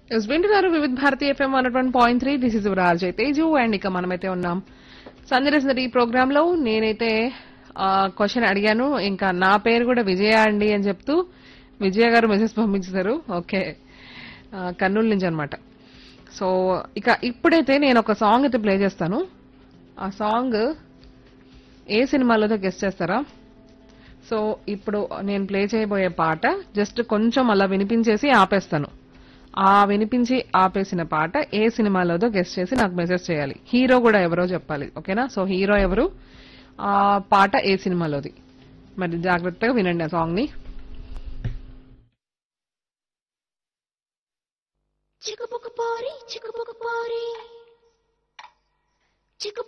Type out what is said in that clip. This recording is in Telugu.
ఎస్ వింటున్నారు Vividh Bharati FM one one point three this is Raj Teju and ఇక మనమైతే ఉన్నాం సందర్శన ఈ ప్రోగ్రామ్ లో నేనైతే క్వశ్చన్ అడిగాను ఇంకా నా పేరు కూడా విజయ అండి అని చెప్తూ విజయ గారు మెసేజ్ పంపించారు ఓకే ఆ, కర్నూలు నుంచి అనమాట సో ఇక ఇప్పుడైతే నేను ఒక సాంగ్ అయితే ప్లే చేస్తాను ఆ సాంగ్ ఏ సినిమాలోదో గెస్ట్ చేస్తారా సో ఇప్పుడు నేను ప్లే చేయబోయే పాట జస్ట్ కొంచెం అలా వినిపించేసి ఆపేస్తాను ఆ వినిపించి ఆపేసిన పాట ఏ సినిమాలోదో గెస్ట్ చేసి నాకు మెసేజ్ చేయాలి హీరో కూడా ఎవరో చెప్పాలి ఓకేనా సో హీరో ఎవరు ఆ పాట ఏ సినిమాలోది మరి జాగ్రత్తగా వినండి ఆ సాంగ్ ని చిక్కుపుకు పోరి చిక్కుపుకు పోరి చిక్కు